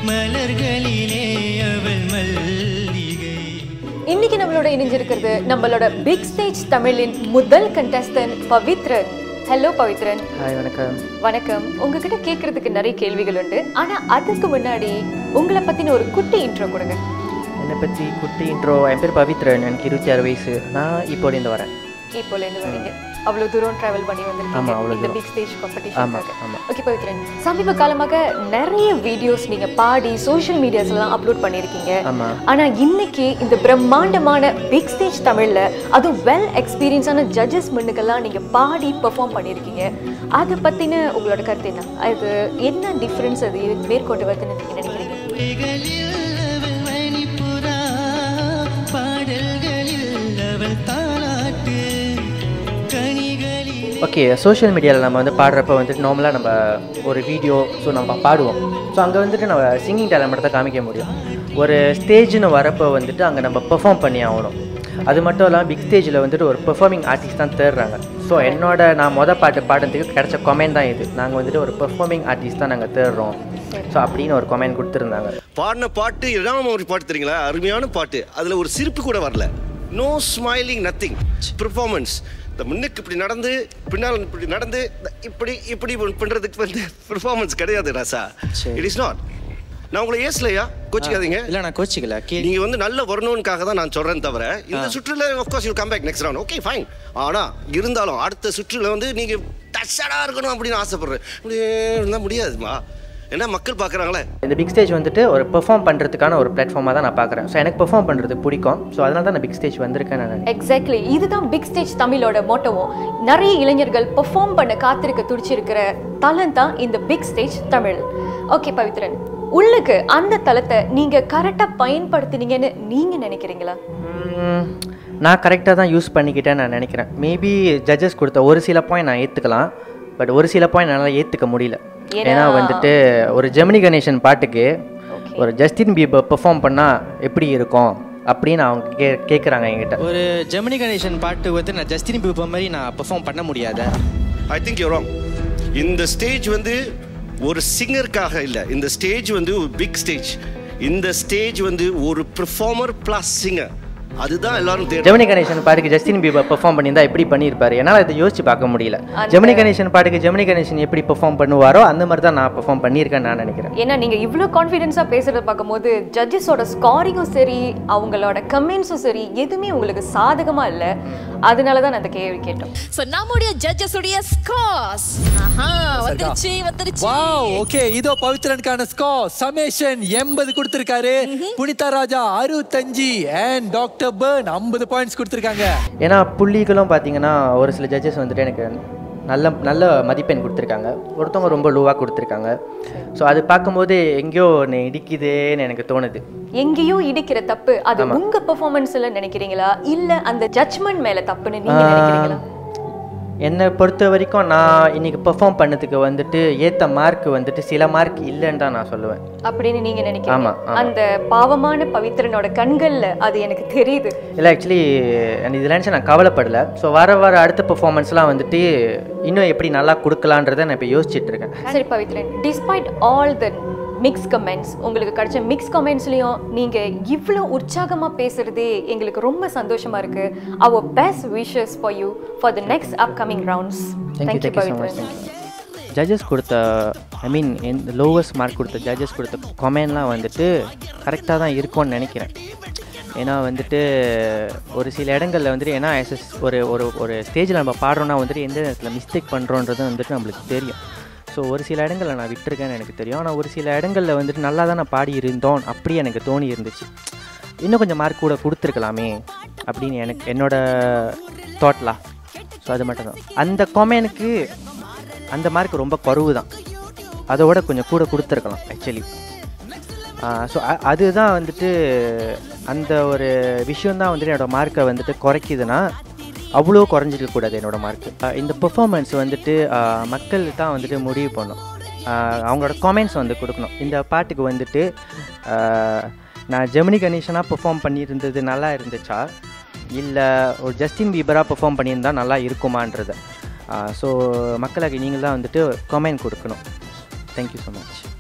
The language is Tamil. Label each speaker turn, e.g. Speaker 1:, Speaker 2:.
Speaker 1: மலர்களிலே அவள் மல்லிகை
Speaker 2: இன்னைக்கு நம்மளோட இணைஞ்சிருக்கிறது நம்மளோட பிக் ஸ்டேஜ் தமிழின் முதல் contestant Pavithran hello Pavithran
Speaker 3: hi வணக்கம்
Speaker 2: வணக்கம் உங்ககிட்ட கேட்கறதுக்கு நிறைய கேள்விகள் உண்டு ஆனா அதுக்கு முன்னாடி உங்களை பத்தின ஒரு குட்டி இன்ட்ரோ கொடுங்க
Speaker 3: என்னை பற்றி குட்டி இன்ட்ரோ என் பேர் பவித்ரன் எனக்கு இருபத்தி ஆறு வயசு நான் இப்போலேருந்து வரேன்
Speaker 2: இப்போல இருந்து வரீங்க அவ்வளவு தூரம் டிராவல் பண்ணி
Speaker 3: ஆமா,
Speaker 2: வந்திருக்கீங்க
Speaker 3: அவ்வளவு
Speaker 2: இந்த
Speaker 3: தூரம்.
Speaker 2: பிக் ஸ்டேஜ்
Speaker 3: ஆமாம்
Speaker 2: காம்படிஷன்
Speaker 3: ஆமாம்
Speaker 2: ஓகே பவித்ரன் சமீப காலமாக நிறைய வீடியோஸ் நீங்க பாடி சோஷியல் மீடியாஸ்லாம் அப்லோட் பண்ணியிருக்கீங்க
Speaker 3: ஆமாம்
Speaker 2: ஆனா இன்னைக்கு இந்த பிரம்மாண்டமான பிக் ஸ்டேஜ் தமிழ்ல அதுவும் வெல் எக்ஸ்பீரியன்ஸான ஜட்ஜஸ் முன்னுக்கெல்லாம் நீங்க பாடி பெர்ஃபார்ம் பண்ணியிருக்கீங்க அதை பத்தின உங்களோட கருத்து என்ன அது என்ன டிஃப்ரென்ஸ் அது மேற்கொண்டு வருதுன்னு நீங்க நினைக்கிறீங்க
Speaker 1: பொய்களில் அவள் மணிப்புறா பாடல்களில் அவள் தாலாட்டு கனிகளில்
Speaker 3: ஓகே சோஷியல் மீடியாவில் நம்ம வந்து பாடுறப்ப வந்துட்டு நார்மலாக நம்ம ஒரு வீடியோ ஸோ நம்ம பாடுவோம் ஸோ அங்கே வந்துட்டு நம்ம சிங்கிங் டேலண்ட் மட்டும் தான் காமிக்க முடியும் ஒரு ஸ்டேஜ்னு வரப்போ வந்துட்டு அங்கே நம்ம பெர்ஃபார்ம் பண்ணி ஆகணும் அது மட்டும் இல்லாமல் பிக் ஸ்டேஜில் வந்துட்டு ஒரு பெர்ஃபார்மிங் ஆர்டிஸ்ட் தான் தேடுறாங்க ஸோ என்னோட நான் மொதல் பாட்டு பாடுறதுக்கு கிடைச்ச கொமெண்ட் தான் இது நாங்கள் வந்துட்டு ஒரு பெர்ஃபார்மிங் ஆர்டிஸ்ட் தான் நாங்கள் தேடுறோம் ஸோ அப்படின்னு ஒரு கொமெண்ட் கொடுத்துருந்தாங்க
Speaker 4: பாடின பாட்டு இடாம ஒரு பாட்டு தெரியுங்களா அருமையான பாட்டு அதுல ஒரு சிரிப்பு கூட வரல நோ ஸ்மைலிங் நத்திங் பெர்ஃபார்மன்ஸ் இந்த முன்னுக்கு இப்படி நடந்து பின்னால் இப்படி நடந்து இந்த இப்படி இப்படி பண்றதுக்கு வந்து பெர்ஃபார்மன்ஸ் கிடையாது ராசா
Speaker 3: சரி.
Speaker 4: இட் இஸ் நாட் நான் உங்களை ஏசலையா கோச்சிக்காதீங்க
Speaker 5: இல்ல நான் கோச்சிக்கல கே
Speaker 4: நீங்க வந்து நல்ல வரணும்னுக்காக தான் நான் சொல்றேன் தவிர இந்த சுற்றுல of course you come back next round okay fine ஆனா இருந்தாலும் அடுத்த சுற்றுல வந்து நீங்க டச்சடா இருக்கணும் அப்படின்னு ஆசைப்படுறேன் இப்படியே இருந்தா முடியாதுமா ஏன்னா மக்கள் பார்க்கறாங்களே
Speaker 3: இந்த பிக் ஸ்டேஜ் வந்துட்டு ஒரு பெர்ஃபார்ம் பண்ணுறதுக்கான ஒரு பிளாட்ஃபார்மாக தான் நான் பார்க்குறேன் ஸோ எனக்கு பெர்ஃபார்ம் பண்ணுறது பிடிக்கும் ஸோ அதனால தான் நான் பிக் ஸ்டேஜ் வந்திருக்கேன் நான் நினைக்கிறேன்.
Speaker 2: எக்ஸாக்ட்லி இதுதான் பிக் ஸ்டேஜ் தமிழோட மோட்டோவும் நிறைய இளைஞர்கள் பெர்ஃபார்ம் பண்ண காத்திருக்க துடிச்சிருக்கிற தளம் தான் இந்த big stage Tamil okay Pavithran உள்ளுக்கு அந்த தளத்தை நீங்க கரெக்டா பயன்படுத்தினீங்கன்னு நீங்க நினைக்கிறீங்களா
Speaker 3: ம், நான் கரெக்டாக தான் யூஸ் பண்ணிக்கிட்டேன்னு நான் நினைக்கிறேன் மேபி ஜட்ஜஸ் கொடுத்த ஒரு சில பாயிண்ட் நான் ஏற்றுக்கலாம் பட் ஒரு சில பாயிண்ட் என்னால் ஏற்றுக்க முடியல
Speaker 2: ஏன்னா-
Speaker 3: ஏன்னா வந்துட்டு ஒரு ஜெமினி கணேசன் பாட்டுக்கு
Speaker 2: Okay.
Speaker 3: ஒரு ஜஸ்டின் பீபர் பெர்ஃபார்ம் பண்ணால் எப்படி இருக்கும் அப்படின்னு அவங்க கே கேட்குறாங்க என்கிட்ட
Speaker 5: ஒரு ஜெமினி கணேசன் பாட்டு வந்து நான் ஜஸ்டின் பீபர் மாதிரி நான் பெர்ஃபார்ம் பண்ண முடியாத
Speaker 4: ஐ திங்க் யூ ராங் இந்த ஸ்டேஜ் வந்து ஒரு சிங்கருக்காக இல்லை இந்த ஸ்டேஜ் வந்து ஒரு பிக் ஸ்டேஜ் இந்த ஸ்டேஜ் வந்து ஒரு பெர்ஃபார்மர் ப்ளஸ் சிங்கர் அதுதான் எல்லாரும் தேடுறாங்க
Speaker 3: ஜெமினி கணேசன் பாட்டுக்கு ஜஸ்டின் பீபர் பெர்ஃபார்ம் பண்ணியிருந்தா எப்படி பண்ணியிருப்பாரு என்னால் இதை யோசிச்சு பார்க்க முடியல
Speaker 2: அந்த-
Speaker 3: ஜெமினி கணேசன் பாட்டுக்கு ஜெமினி கணேசன் எப்படி பெர்ஃபார்ம் பண்ணுவாரோ அந்த மாதிரி தான் நான் பெர்ஃபார்ம் பண்ணியிருக்கேன்னு நான் நினைக்கிறேன்
Speaker 2: ஏன்னா நீங்க இவ்வளோ கான்ஃபிடென்ஸாக பேசுறத பார்க்கும்போது ஜட்ஜஸோட ஸ்காரிங்கும் சரி அவங்களோட கமெண்ட்ஸும் சரி எதுவுமே உங்களுக்கு சாதகமா இல்லை அதனால தான் நான் அந்த கேள்வி கேட்டோம்
Speaker 6: சோ நம்முடைய ஜட்ஜஸ் உடைய ஸ்கோர்ஸ் ஆஹா வந்துருச்சு வந்துருச்சு
Speaker 7: வாவ் ஓகே இதோ பவித்ரனுக்கான ஸ்கோர் சமேஷன் எண்பது கொடுத்திருக்காரு புனிதா ராஜா அறுபத்தஞ்சு அண்ட் டாக்டர் பர்ன் ஐம்பது பாயிண்ட்ஸ் கொடுத்திருக்காங்க
Speaker 3: ஏன்னா புள்ளிகளும் பார்த்தீங்கன்னா ஒரு சில ஜட்ஜஸ் வந்துட்டு எனக்கு நல்ல நல்ல மதிப்பெண் கொடுத்துருக்காங்க ஒருத்தவங்க ரொம்ப லோவாக கொடுத்துருக்காங்க ஸோ அது பார்க்கும்போது எங்கேயோ என்னை இடிக்குதேன்னு எனக்கு தோணுது
Speaker 2: எங்கேயோ இடிக்கிற தப்பு அது உங்க பெர்ஃபார்மன்ஸ்ல நினைக்கிறீங்களா இல்ல அந்த ஜட்ஜ்மெண்ட் மேல தப்புன்னு நீங்க நினைக்கிறீங்களா
Speaker 3: என்னை பொறுத்த வரைக்கும் நான் இன்னைக்கு பெர்ஃபார்ம் பண்ணதுக்கு வந்துட்டு ஏற்ற மார்க் வந்துட்டு சில மார்க் இல்லைன்னு தான் நான் சொல்லுவேன்
Speaker 2: அப்படின்னு நீங்க நினைக்கிறீங்க
Speaker 3: ஆமா, ஆமா.
Speaker 2: அந்த பாவமான பவித்ரனோட கண்கள்ல அது எனக்கு தெரியுது
Speaker 3: இல்லை ஆக்சுவலி இதில் நினச்சி நான் கவலைப்படல ஸோ வர வர அடுத்த பெர்ஃபார்மன்ஸ்லாம் வந்துட்டு இன்னும் எப்படி நல்லா கொடுக்கலான்றதை நான் இப்போ யோசிச்சுட்டு இருக்கேன்
Speaker 2: சரி Pavithran despite all the mix comments உங்களுக்கு கிடைச்ச மிக்ஸ் கமெண்ட்ஸ்லயும் நீங்க இவ்வளோ உற்சாகமா பேசுறதே எங்களுக்கு ரொம்ப சந்தோஷமா இருக்கு அவர் best wishes for you for the next upcoming rounds
Speaker 3: thank you
Speaker 2: thank you
Speaker 3: thank you so much
Speaker 2: Pavithran
Speaker 3: thank you judges கொடுத்த ஐ மீன் இந்த லோவஸ்ட் மார்க் கொடுத்த ஜட்ஜஸ் கொடுத்த கொமெண்ட்லாம் வந்துட்டு கரெக்டாக தான் இருக்கும்னு நினைக்கிறேன் ஏன்னா வந்துட்டு ஒரு சில இடங்களில் வந்துட்டு ஏன்னா as a- ஒரு ஒரு ஒரு ஸ்டேஜில் நம்ம பாடுறோன்னா வந்துட்டு எந்த இடத்துல மிஸ்டேக் பண்ணுறோன்றது வந்துட்டு நம்மளுக்கு தெரியும் ஸோ ஒரு சில இடங்களில் நான் விட்டுருக்கேன்னு எனக்கு தெரியும் ஆனால் ஒரு சில இடங்களில் வந்துட்டு நல்லா தான் நான் பாடி இருந்தோம் அப்படி எனக்கு தோணி இருந்துச்சு இன்னும் கொஞ்சம் மார்க் கூட கொடுத்துருக்கலாமே அப்படின்னு எனக்கு என்னோட தாட்லாம் ஸோ அது மட்டும்தான் அந்த கொமெனுக்கு அந்த மார்க் ரொம்ப குறவு தான் அதோட கொஞ்சம் கூட கொடுத்துருக்கலாம் ஆக்சுவலி ஸோ அதுதான் வந்துட்டு அந்த ஒரு விஷயம் தான் வந்துட்டு என்னோட மார்க்கை வந்துட்டு குறைக்குதுன்னா அவ்வளோ குறைஞ்சிருக்க கூடாது என்னோட மார்க்கு இந்த பெர்ஃபார்மன்ஸ் வந்துட்டு ஆஹ் மக்கள் தான் வந்துட்டு முடிவு பண்ணும் ஆஹ் அவங்களோட காமெண்ட்ஸ் வந்து கொடுக்கணும் இந்த பாட்டுக்கு வந்துட்டு ஆஹ் நான் ஜெமினி கணேசனாக பெர்ஃபார்ம் பண்ணியிருந்தது நல்லா இருந்துச்சா இல்லை ஒரு ஜஸ்டின் பீபராக பெர்ஃபார்ம் பண்ணியிருந்தா நல்லா இருக்குமான்றத ஸோ மக்களுக்கு நீங்கள் தான் வந்துட்டு கமெண்ட் கொடுக்கணும் தேங்க்யூ ஸோ மச்